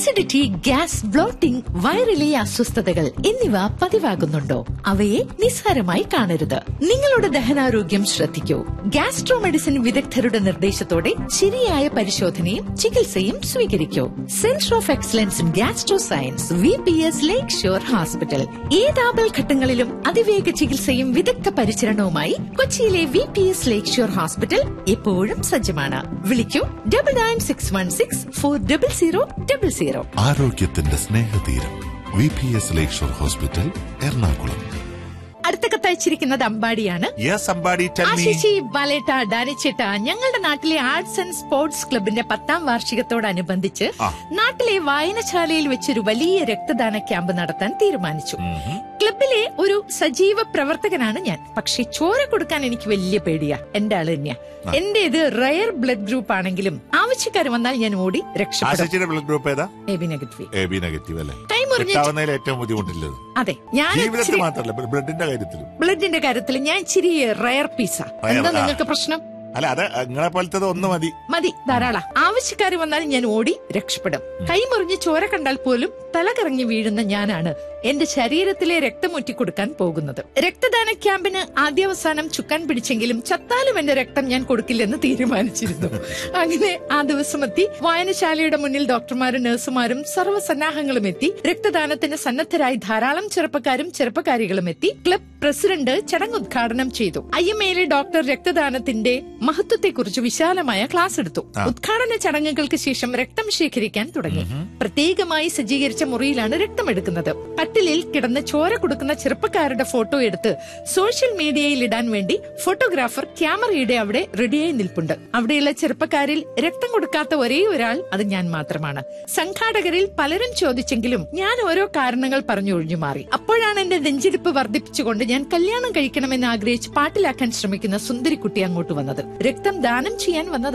Acidity gas blotting വയറിലെ അസ്വസ്ഥതകൾ എന്നിവ പതിവാകുന്നുണ്ടോ അവയെ നിസ്സാരമായി കാണരുത് നിങ്ങളുടെ ദഹനാരോഗ്യം ശ്രദ്ധിക്കൂ ഗ്യാസ്ട്രോ മെഡിസിൻ വിദഗ്ധരുടെ നിർദ്ദേശത്തോടെ ശരിയായ പരിശോധനയും ചികിത്സയും സ്വീകരിക്കൂ centre of excellence in gastro science V P S lake shore hospital ഏതാപൽ ഘട്ടങ്ങളിലും അതിവേഗ ചികിത്സയും വിദഗ്ധ പരിചരണവുമായി കൊച്ചിയിലെ V P S lake shore hospital എപ്പോഴും സജ്ജമാണ് വിളിക്കൂ double nine six one six four double zero double zero ആരോഗ്യത്തിന്റെ സ്നേഹതീരം V P S lakeshore hospital Ernakulam അടുത്ത കത്തയച്ചിരിക്കുന്നത് അമ്പാടിയാണ് യെസ് അമ്പാടി ടെൽ മീ ആശിഷി ബാലേട്ട ഡാനിച്ചേട്ട ഞങ്ങളുടെ നാട്ടിലെ ആർട്സ് ആൻഡ് സ്പോർട്സ് ക്ലബിന്റെ പത്താം വാർഷികത്തോടനുബന്ധിച്ച് ആ. നാട്ടിലെ വായനശാലയിൽ വെച്ചൊരു വലിയ രക്തദാന ക്യാമ്പ് നടത്താൻ തീരുമാനിച്ചു ക്ലബിലെ ഒരു സജീവ പ്രവർത്തകനാണ് ഞാൻ പക്ഷെ ചോര കൊടുക്കാൻ എനിക്ക് വലിയ പേടിയാ എന്റെ ആള് തന്നെയാ എന്റേത് റയർ ബ്ലഡ് ഗ്രൂപ്പ് ആണെങ്കിലും ആവശ്യക്കാർ വന്നാൽ ഞാൻ ഓടി രക്ഷപ്പെടും ആശിച്ചിയുടെ ബ്ലഡ് ഗ്രൂപ്പ് ഏതാ A B negative A B negative അല്ലേ കൈ മുറിഞ്ഞ് കിട്ടാവുന്നതിൽ ഏറ്റവും ബുദ്ധിമുട്ടില്ലത് അതെ ഞാൻ ജീവിതത്തിൽ ഇച്ചിരി മാത്രമല്ല ബ്ലഡിന്റെ കാര്യത്തിലും ബ്ലഡിന്റെ കാര്യത്തിൽ ഞാൻ ഇച്ചിരി റയർ പീസാ Rare, എന്താ ആ. നിങ്ങൾക്ക് പ്രശ്നം അല്ല അത് നിങ്ങളെ പോലത്തത് ഒന്ന് മതി മതി ധാരാളം ആവശ്യക്കാർ വന്നാൽ ഞാൻ ഓടി രക്ഷപ്പെടും കൈമുറിഞ്ഞ് ചോര കണ്ടാൽ പോലും തല കറങ്ങി വീഴുന്ന ഞാനാണ് എന്റെ ശരീരത്തിലെ രക്തം കൊടുക്കാൻ പോകുന്നത് രക്തദാന ക്യാമ്പിന് ആദ്യാവസാനം ചുക്കാൻ പിടിച്ചെങ്കിലും ചത്താലും എന്റെ രക്തം ഞാൻ കൊടുക്കില്ലെന്ന് തീരുമാനിച്ചിരുന്നു അങ്ങനെ ആ ദിവസം എത്തി വായനശാലയുടെ മുന്നിൽ ഡോക്ടർമാരും നഴ്സുമാരും സർവ്വസന്നാഹങ്ങളും എത്തി രക്തദാനത്തിന് സന്നദ്ധരായി ധാരാളം ചെറുപ്പക്കാരും ചെറുപ്പക്കാരികളും എത്തി ക്ലബ് പ്രസിഡന്റ് ചടങ്ങ് ഉദ്ഘാടനം ചെയ്തു ഐ എം എയിലെ ഡോക്ടർ രക്തദാനത്തിന്റെ മഹത്വത്തെക്കുറിച്ച് വിശാലമായ ക്ലാസ് എടുത്തു ഉദ്ഘാടന ചടങ്ങുകൾക്ക് ശേഷം രക്തം ശേഖരിക്കാൻ തുടങ്ങി പ്രത്യേകമായി സജ്ജീകരിച്ച മുറിയിലാണ് രക്തം എടുക്കുന്നത് കട്ടിലിൽ കിടന്ന് ചോര കൊടുക്കുന്ന ചെറുപ്പക്കാരുടെ ഫോട്ടോ എടുത്ത് സോഷ്യൽ മീഡിയയിൽ ഇടാൻ വേണ്ടി ഫോട്ടോഗ്രാഫർ ക്യാമറയുടെ അവിടെ റെഡിയായി നിൽപ്പുണ്ട് അവിടെയുള്ള ചെറുപ്പക്കാരിൽ രക്തം കൊടുക്കാത്ത ഒരേ ഒരാൾ അത് ഞാൻ മാത്രമാണ് സംഘാടകരിൽ പലരും ചോദിച്ചെങ്കിലും ഞാൻ ഓരോ കാരണങ്ങൾ പറഞ്ഞു ഒഴിഞ്ഞു മാറി അപ്പോഴാണ് എന്റെ നെഞ്ചിടിപ്പ് വർദ്ധിപ്പിച്ചുകൊണ്ട് ഞാൻ കല്യാണം കഴിക്കണമെന്ന് ആഗ്രഹിച്ച് പാട്ടിലാക്കാൻ ശ്രമിക്കുന്ന സുന്ദരിക്കുട്ടി അങ്ങോട്ട് വന്നത് രക്തം ദാനം ചെയ്യാൻ വന്നത്